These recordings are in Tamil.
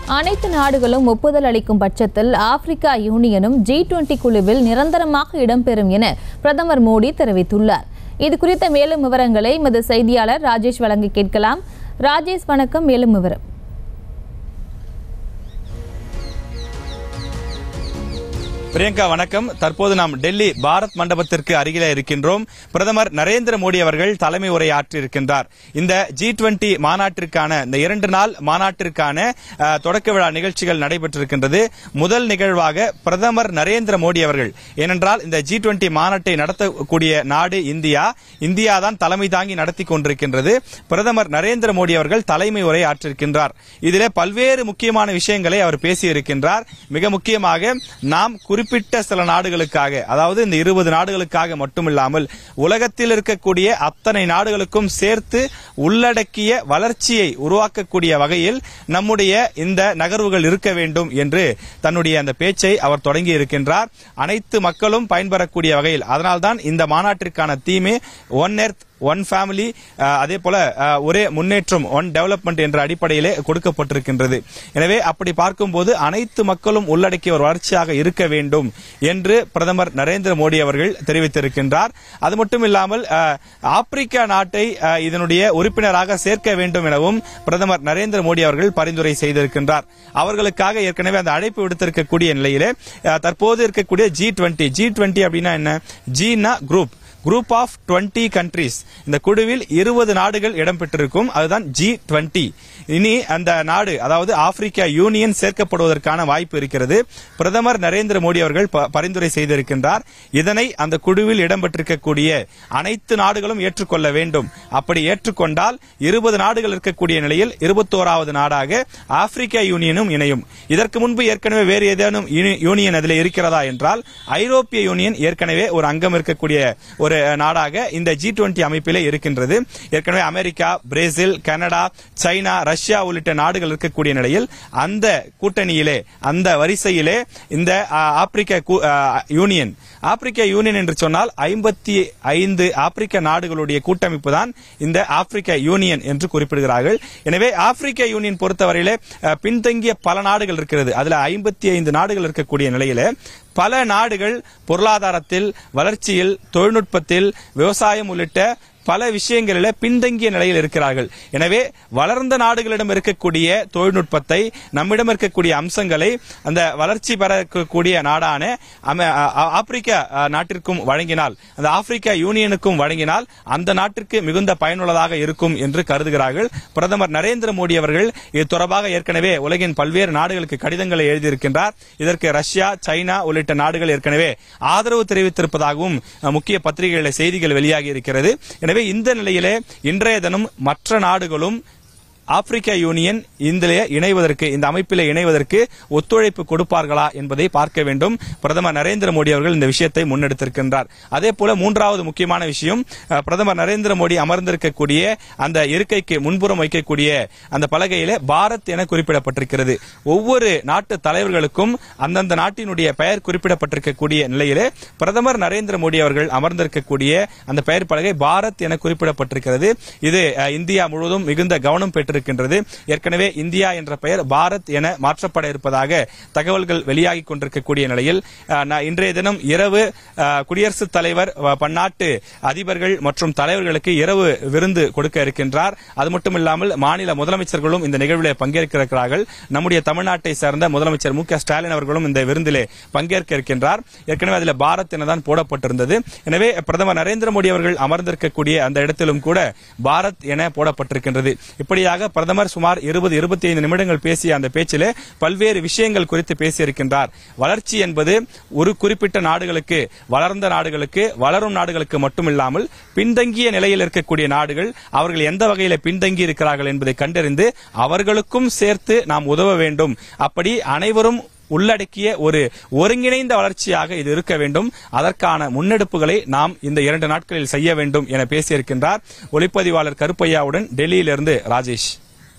அனைத்து நாடுகளும் ஒப்புதல் அளிக்கும் பட்சத்தில் ஆப்பிரிக்கா யூனியனும் ஜி டுவெண்டி குழுவில் நிரந்தரமாக இடம்பெறும் என பிரதமர் மோடி தெரிவித்துள்ளார் இது குறித்த மேலும் விவரங்களை எமது செய்தியாளர் ராஜேஷ் வழங்க கேட்கலாம் ராஜேஷ் வணக்கம் மேலும் விவரம் பிரியங்கா வணக்கம் தற்போது நாம் டெல்லி பாரத் மண்டபத்திற்கு அருகிலே இருக்கின்றோம் பிரதமர் நரேந்திர மோடி அவர்கள் தலைமை உரை ஆற்றியிருக்கின்றார் இந்த ஜி டுவெண்டி மாநாட்டிற்கான இந்த இரண்டு நாள் மாநாட்டிற்கான அஹ், தொடக்க விழா நிகழ்ச்சிகள் நடைபெற்றிருக்கின்றது முதல் நிகழ்வாக பிரதமர் நரேந்திர மோடி அவர்கள் ஏனென்றால் இந்த ஜி டுவெண்டி மாநாட்டை நடத்தக்கூடிய நாடு இந்தியா இந்தியா தான் தலைமை தாங்கி நடத்தி கொண்டிருக்கின்றது பிரதமர் நரேந்திர மோடி அவர்கள் தலைமை உரை ஆற்றிருக்கின்றார் இதிலே பல்வேறு முக்கியமான விஷயங்களை அவர் பேசியிருக்கின்றார் மிக முக்கியமாக நாம் குறிப்பிட்ட சில நாடுகளுக்காக அதாவது இந்த இருபது நாடுகளுக்காக மட்டுமில்லாமல் உலகத்தில் இருக்கக்கூடிய அத்தனை நாடுகளுக்கும் சேர்த்து உள்ளடக்கிய வளர்ச்சியை உருவாக்கக்கூடிய வகையில் நம்முடைய இந்த நகர்வுகள் இருக்க வேண்டும் என்று தன்னுடைய அந்த பேச்சை அவர் தொடங்கி இருக்கின்றார் அனைத்து மக்களும் பயன்பெறக்கூடிய வகையில் அதனால்தான் இந்த மாநாட்டிற்கான தீமே ஒன் எர்த் ஒன் ஃபேமிலி அதே போல அஹ், ஒரே முன்னேற்றம் ஒன் டெவலப்மெண்ட் என்ற அடிப்படையிலே கொடுக்கப்பட்டிருக்கின்றது எனவே அப்படி பார்க்கும்போது அனைத்து மக்களும் உள்ளடக்கிய ஒரு வளர்ச்சியாக இருக்க வேண்டும் என்று பிரதமர் நரேந்திர மோடி அவர்கள் தெரிவித்திருக்கின்றார் அது மட்டும் இல்லாமல் அஹ், ஆப்பிரிக்கா நாட்டை அஹ், இதனுடைய உறுப்பினராக சேர்க்க வேண்டும் எனவும் பிரதமர் நரேந்திர மோடி அவர்கள் பரிந்துரை செய்திருக்கின்றார் அவர்களுக்காக ஏற்கனவே அந்த அழைப்பு விடுத்திருக்கக்கூடிய நிலையிலே அஹ், தற்போது இருக்கக்கூடிய ஜி டுவெண்ட்டி ஜி டுவெண்ட்டி அப்படின்னா என்ன ஜினா குரூப் குரூப் ஆஃப் 20 கண்ட்ரீஸ் இந்த குழுவில் இருபது நாடுகள் இடம்பெற்றிருக்கும் அதுதான் ஜி டுவெண்ட்டி இனி அந்த நாடு அதாவது ஆப்பிரிக்கா யூனியன் சேர்க்கப்படுவதற்கான வாய்ப்பு இருக்கிறது பிரதமர் நரேந்திர மோடி அவர்கள் ப- பரிந்துரை செய்திருக்கின்றார் இதனை அந்த குழுவில் இடம்பெற்றிருக்கக்கூடிய அனைத்து நாடுகளும் ஏற்றுக்கொள்ள வேண்டும் அப்படி ஏற்றுக்கொண்டால் இருபது நாடுகள் இருக்கக்கூடிய நிலையில் இருபத்தோராவது நாடாக ஆப்பிரிக்கா யூனியனும் இணையும் இதற்கு முன்பு ஏற்கனவே வேறு ஏதேனும் யூனி- யூனியன் அதில் இருக்கிறதா என்றால் ஐரோப்பிய யூனியன் ஏற்கனவே ஒரு அங்கம் இருக்கக்கூடிய ஒரு நாடாக இந்த ஜி டுவெண்டி அமைப்பிலே இருக்கின்றது ஏற்கனவே America Brazil Canada China Russia உள்ளிட்ட நாடுகள் இருக்கக்கூடிய நிலையில் அந்த கூட்டணியிலே அந்த வரிசையிலே இந்த ஆ, ஆப்பிரிக்க கூ- ஆ, யூனியன் ஆப்பிரிக்க யூனியன் என்று சொன்னால் ஐம்பத்தி ஐந்து ஆப்பிரிக்க நாடுகளுடைய கூட்டமைப்பு தான் இந்த ஆப்பிரிக்க யூனியன் என்று குறிப்பிடுகிறார்கள் எனவே ஆப்பிரிக்க யூனியன் பொறுத்தவரையிலே அஹ், பின்தங்கிய பல நாடுகள் இருக்கிறது அதுல ஐம்பத்தி ஐந்து நாடுகள் இருக்கக்கூடிய நிலையில பல நாடுகள் பொருளாதாரத்தில் வளர்ச்சியில் தொழில்நுட்பத்தில் விவசாயம் உள்ளிட்ட பல விஷயங்களில் பின்தங்கிய நிலையில் இருக்கிறார்கள் எனவே வளர்ந்த நாடுகளிடம் இருக்கக்கூடிய தொழில்நுட்பத்தை நம்மிடம் இருக்கக்கூடிய அம்சங்களை அந்த வளர்ச்சி பெற இருக்கக்கூடிய நாடான அமெ- ஆ- ஆ- ஆப்பிரிக்கா ஆ, நாட்டிற்கும் வழங்கினால் அந்த ஆப்பிரிக்கா யூனியனுக்கும் வழங்கினால் அந்த நாட்டிற்கு மிகுந்த பயனுள்ளதாக இருக்கும் என்று கருதுகிறார்கள் பிரதமர் நரேந்திர மோடி அவர்கள் இது தொடர்பாக ஏற்கனவே உலகின் பல்வேறு நாடுகளுக்கு கடிதங்களை எழுதியிருக்கின்றார் இதற்கு ரஷ்யா சைனா உள்ளிட்ட நாடுகள் ஏற்கனவே ஆதரவு தெரிவித்திருப்பதாகவும் அஹ், முக்கிய பத்திரிகைகளில் செய்திகள் வெளியாகி இருக்கிறது எனவே இந்த நிலையிலே இன்றைய தினம் மற்ற நாடுகளும் ஆப்பிரிக்க யூனியன் இதிலே இணைவதற்கு இந்த அமைப்பிலே இணைவதற்கு ஒத்துழைப்பு கொடுப்பார்களா என்பதை பார்க்க வேண்டும் பிரதமர் நரேந்திர மோடி அவர்கள் இந்த விஷயத்தை முன்னெடுத்திருக்கின்றார் அதே போல மூன்றாவது முக்கியமான விஷயம் அஹ், பிரதமர் நரேந்திர மோடி அமர்ந்திருக்கக்கூடிய அந்த இருக்கைக்கு முன்புறம் வைக்கக்கூடிய அந்த பலகையிலே பாரத் என குறிப்பிடப்பட்டிருக்கிறது ஒவ்வொரு நாட்டு தலைவர்களுக்கும் அந்தந்த நாட்டினுடைய பெயர் குறிப்பிடப்பட்டிருக்கக்கூடிய நிலையிலே பிரதமர் நரேந்திர மோடி அவர்கள் அமர்ந்திருக்கக்கூடிய அந்த பெயர் பலகை பாரத் என குறிப்பிடப்பட்டிருக்கிறது இது அஹ், இந்தியா முழுவதும் மிகுந்த கவனம் பெற்றிருக்கின்றது ஏற்கனவே இந்தியா என்ற பெயர் பாரத் என மாற்றப்பட இருப்பதாக தகவல்கள் வெளியாகி கொண்டிருக்கக்கூடிய நிலையில் அஹ், நா- இன்றைய தினம் இரவு அஹ், குடியரசுத் தலைவர் அஹ், பன்னாட்டு அதிபர்கள் மற்றும் தலைவர்களுக்கு இரவு விருந்து கொடுக்க இருக்கின்றார் அது மட்டும் இல்லாமல் மாநில முதலமைச்சர்களும் இந்த நிகழ்விலே பங்கேற்க இருக்கிறார்கள் நம்முடைய தமிழ்நாட்டை சேர்ந்த முதலமைச்சர் மு க ஸ்டாலின் அவர்களும் இந்த விருந்திலே பங்கேற்க இருக்கின்றார் ஏற்கனவே அதில் பாரத் எனதான் போடப்பட்டிருந்தது எனவே பிரதமர் நரேந்திர மோடி அவர்கள் அமர்ந்திருக்கக்கூடிய அந்த இடத்திலும் கூட பாரத் என போடப்பட்டிருக்கின்றது இப்படியாக பிரதமர் சுமார் இருபது இருபத்தி ஐந்து நிமிடங்கள் பேசிய அந்த பேச்சிலே பல்வேறு விஷயங்கள் குறித்து பேசியிருக்கின்றார் வளர்ச்சி என்பது ஒரு குறிப்பிட்ட நாடுகளுக்கு வளர்ந்த நாடுகளுக்கு வளரும் நாடுகளுக்கு மட்டுமில்லாமல் பின்தங்கிய நிலையில் இருக்கக்கூடிய நாடுகள் அவர்கள் எந்த வகையில பின்தங்கி இருக்கிறார்கள் என்பதை கண்டறிந்து அவர்களுக்கும் சேர்த்து நாம் உதவ வேண்டும் அப்படி அனைவரும் உள்ளடக்கிய ஒரு ஒருங்கிணைந்த வளர்ச்சியாக இது இருக்க வேண்டும் அதற்கான முன்னெடுப்புகளை நாம் இந்த இரண்டு நாட்களில் செய்ய வேண்டும் என பேசியிருக்கின்றார் ஒளிப்பதிவாளர் கருப்பையாவுடன் டெல்லியிலிருந்து ராஜேஷ்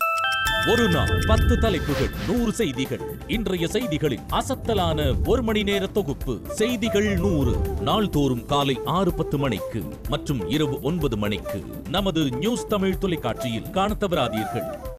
ஒரு நாள் பத்து தலைப்புகள் நூறு செய்திகள் இன்றைய செய்திகளின் அசத்தலான ஒரு மணி நேர தொகுப்பு செய்திகள் நூறு நாள்தோறும் காலை ஆறு பத்து மணிக்கு மற்றும் இரவு ஒன்பது மணிக்கு நமது நியூஸ் தமிழ் தொலைக்காட்சியில் காணத் தவறாதீர்கள்